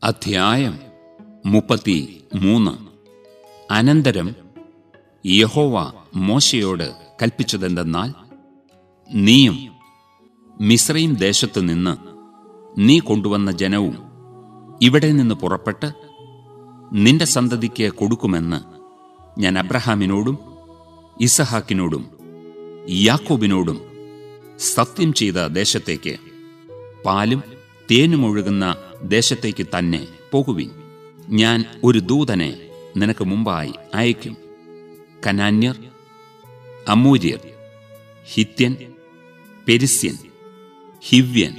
അധ്യായം മുപ്പത്തി മൂന്ന് അനന്തരം യഹോവ മോശയോട് കൽപ്പിച്ചതെന്തെന്നാൽ നീയും മിശ്രയും ദേശത്തു നിന്ന് നീ കൊണ്ടുവന്ന ജനവും ഇവിടെ നിന്ന് പുറപ്പെട്ട് നിന്റെ സന്തതിക്ക് കൊടുക്കുമെന്ന് ഞാൻ അബ്രഹാമിനോടും ഇസഹാക്കിനോടും യാക്കോബിനോടും സത്യം ചെയ്ത ദേശത്തേക്ക് പാലും തേനും ഒഴുകുന്ന ദേശത്തേക്ക് തന്നെ പോകുവിൻ ഞാൻ ഒരു ദൂതനെ നിനക്ക് മുമ്പായി അയക്കും കനാന്യർ അമൂര്യർ ഹിത്യൻ പെരിസ്യൻ ഹിവ്യൻ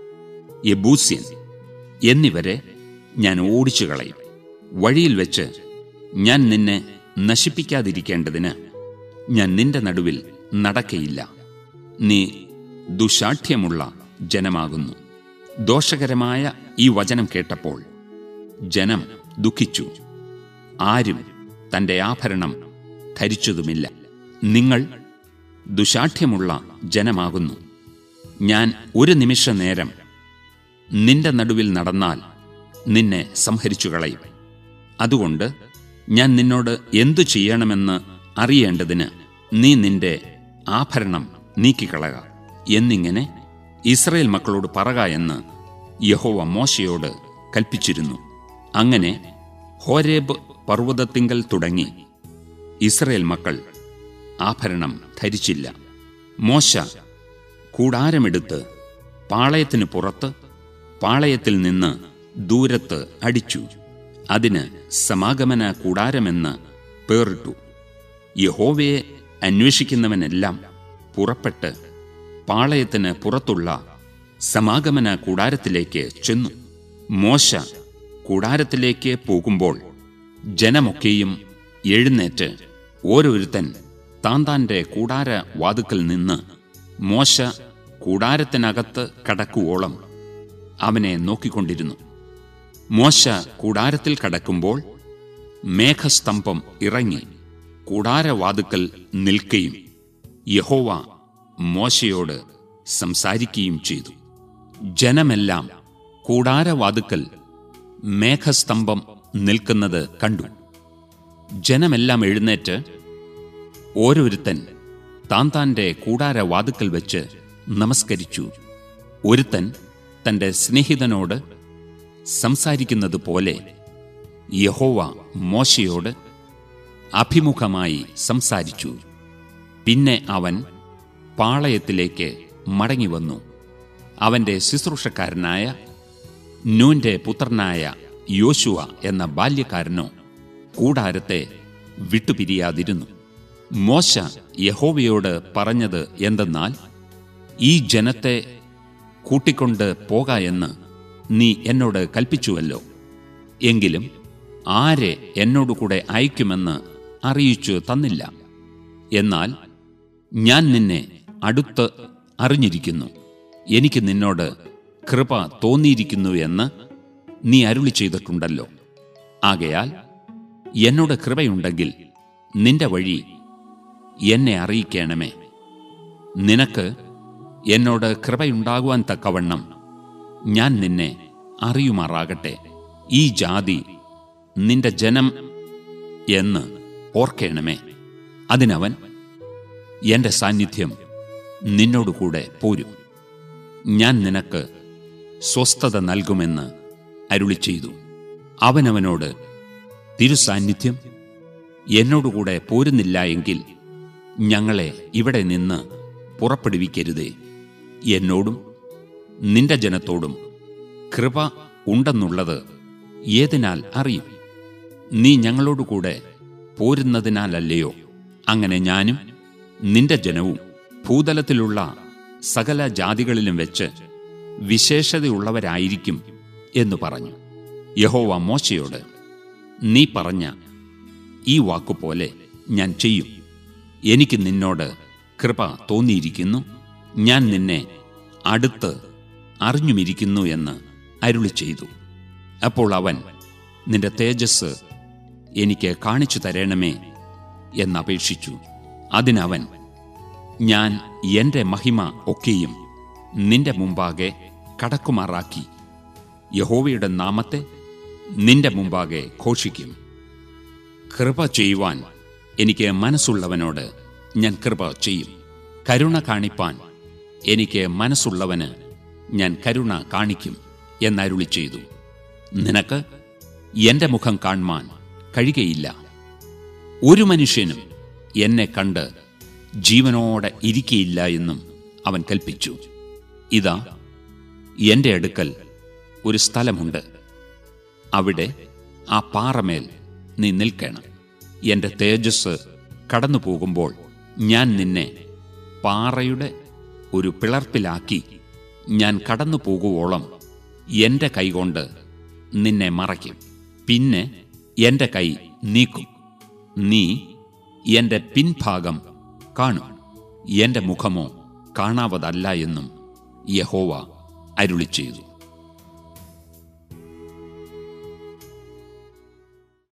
യബൂസ്യൻ എന്നിവരെ ഞാൻ ഓടിച്ചു കളയും വഴിയിൽ വെച്ച് ഞാൻ നിന്നെ നശിപ്പിക്കാതിരിക്കേണ്ടതിന് ഞാൻ നിന്റെ നടുവിൽ നടക്കയില്ല നീ ദുശാഠ്യമുള്ള ജനമാകുന്നു ദോഷകരമായ ഈ വചനം കേട്ടപ്പോൾ ജനം ദുഃഖിച്ചു ആരും തന്റെ ആഭരണം ധരിച്ചതുമില്ല നിങ്ങൾ ദുശാഠ്യമുള്ള ജനമാകുന്നു ഞാൻ ഒരു നിമിഷ നേരം നിന്റെ നടുവിൽ നടന്നാൽ നിന്നെ സംഹരിച്ചു കളയും അതുകൊണ്ട് ഞാൻ നിന്നോട് എന്തു ചെയ്യണമെന്ന് അറിയേണ്ടതിന് നീ നിന്റെ ആഭരണം നീക്കിക്കളക എന്നിങ്ങനെ ഇസ്രയേൽ മക്കളോട് പറക എന്ന് യഹോവ മോശയോട് കൽപ്പിച്ചിരുന്നു അങ്ങനെ ഹോരേബ് പർവ്വതത്തിങ്കൽ തുടങ്ങി ഇസ്രയേൽ മക്കൾ ആഭരണം ധരിച്ചില്ല മോശ കൂടാരമെടുത്ത് പാളയത്തിന് പുറത്ത് പാളയത്തിൽ നിന്ന് ദൂരത്ത് അടിച്ചു അതിന് സമാഗമന കൂടാരമെന്ന് പേറിട്ടു യഹോവയെ അന്വേഷിക്കുന്നവനെല്ലാം പുറപ്പെട്ട് പാളയത്തിന് പുറത്തുള്ള സമാഗമന കൂടാരത്തിലേക്ക് ചെന്നു മോശ കൂടാരത്തിലേക്ക് പോകുമ്പോൾ ജനമൊക്കെയും എഴുന്നേറ്റ് ഓരോരുത്തൻ താൻ താന്റെ കൂടാര വാതുക്കൽ നിന്ന് മോശ കൂടാരത്തിനകത്ത് കടക്കുവോളം അവനെ നോക്കിക്കൊണ്ടിരുന്നു മോശ കൂടാരത്തിൽ കടക്കുമ്പോൾ മേഘസ്തംഭം ഇറങ്ങി കൂടാരവാതുക്കൽ നിൽക്കുകയും യഹോവ മോശയോട് സംസാരിക്കുകയും ചെയ്തു ജനമെല്ലാം കൂടാരവാതുക്കൽ മേഘസ്തംഭം നിൽക്കുന്നത് കണ്ടു ജനമെല്ലാം എഴുന്നേറ്റ് ഓരോരുത്തൻ താൻ താന്റെ കൂടാരവാതുക്കൽ വെച്ച് നമസ്കരിച്ചു ഒരുത്തൻ തന്റെ സ്നേഹിതനോട് സംസാരിക്കുന്നത് പോലെ യഹോവ മോശയോട് അഭിമുഖമായി സംസാരിച്ചു പിന്നെ അവൻ പാളയത്തിലേക്ക് മടങ്ങിവന്നു അവന്റെ ശുശ്രൂഷക്കാരനായ നൂന്റെ പുത്രനായ യോശുവ എന്ന ബാല്യക്കാരനോ കൂടാരത്തെ വിട്ടുപിരിയാതിരുന്നു മോശ യഹോവയോട് പറഞ്ഞത് എന്തെന്നാൽ ഈ ജനത്തെ കൂട്ടിക്കൊണ്ട് പോക എന്ന് നീ എന്നോട് കൽപ്പിച്ചുവല്ലോ എങ്കിലും ആരെ എന്നോടുകൂടെ അയക്കുമെന്ന് അറിയിച്ചു തന്നില്ല എന്നാൽ ഞാൻ നിന്നെ അടുത്ത് അറിഞ്ഞിരിക്കുന്നു എനിക്ക് നിന്നോട് കൃപ തോന്നിയിരിക്കുന്നു എന്ന് നീ അരുളി ചെയ്തിട്ടുണ്ടല്ലോ ആകയാൽ എന്നോട് കൃപയുണ്ടെങ്കിൽ നിന്റെ വഴി എന്നെ അറിയിക്കണമേ നിനക്ക് എന്നോട് കൃപയുണ്ടാകുവാൻ തക്കവണ്ണം ഞാൻ നിന്നെ അറിയുമാറാകട്ടെ ഈ ജാതി നിന്റെ ജനം എന്ന് ഓർക്കേണമേ അതിനവൻ എന്റെ സാന്നിധ്യം നിന്നോടുകൂടെ പോരും ഞാൻ നിനക്ക് സ്വസ്ഥത നൽകുമെന്ന് അരുളി ചെയ്തു അവനവനോട് തിരുസാന്നിധ്യം എന്നോടുകൂടെ പോരുന്നില്ല എങ്കിൽ ഞങ്ങളെ ഇവിടെ നിന്ന് പുറപ്പെടുവിക്കരുതേ എന്നോടും നിന്റെ ജനത്തോടും കൃപ ഉണ്ടെന്നുള്ളത് ഏതിനാൽ അറിയും നീ ഞങ്ങളോടുകൂടെ പോരുന്നതിനാലല്ലയോ അങ്ങനെ ഞാനും നിന്റെ ജനവും ഭൂതലത്തിലുള്ള സകല ജാതികളിലും വെച്ച് വിശേഷതയുള്ളവരായിരിക്കും എന്നു പറഞ്ഞു യഹോവ മോശയോട് നീ പറഞ്ഞ ഈ വാക്കുപോലെ ഞാൻ ചെയ്യും എനിക്ക് നിന്നോട് കൃപ തോന്നിയിരിക്കുന്നു ഞാൻ നിന്നെ അടുത്ത് അറിഞ്ഞുമിരിക്കുന്നു എന്ന് അരുളി ചെയ്തു അപ്പോൾ അവൻ നിന്റെ തേജസ് എനിക്ക് കാണിച്ചു തരണമേ എന്നപേക്ഷിച്ചു അതിനവൻ ഞാൻ എന്റെ മഹിമ ഒക്കെയും നിന്റെ മുമ്പാകെ കടക്കുമാറാക്കി യഹോവയുടെ നാമത്തെ നിന്റെ മുമ്പാകെ ഘോഷിക്കും കൃപ ചെയ്യുവാൻ എനിക്ക് മനസ്സുള്ളവനോട് ഞാൻ കൃപ ചെയ്യും കരുണ കാണിപ്പാൻ എനിക്ക് മനസ്സുള്ളവന് ഞാൻ കരുണ കാണിക്കും എന്നരുളി ചെയ്തു നിനക്ക് എന്റെ മുഖം കാൺമാൻ കഴിയുകയില്ല ഒരു മനുഷ്യനും എന്നെ കണ്ട് ജീവനോടെ ഇരിക്കയില്ല എന്നും അവൻ കൽപ്പിച്ചു ഇതാ എന്റെ അടുക്കൽ ഒരു സ്ഥലമുണ്ട് അവിടെ ആ പാറമേൽ നീ നിൽക്കണം എന്റെ തേജസ് കടന്നു പോകുമ്പോൾ ഞാൻ നിന്നെ പാറയുടെ ഒരു പിളർപ്പിലാക്കി ഞാൻ കടന്നു പോകുവോളം എന്റെ കൈകൊണ്ട് നിന്നെ മറയ്ക്കും പിന്നെ എന്റെ കൈ നീക്കും നീ എന്റെ പിൻഭാഗം കാണും എന്റെ മുഖമോ കാണാവതല്ല എന്നും യഹോവ അരുളി ചെയ്തു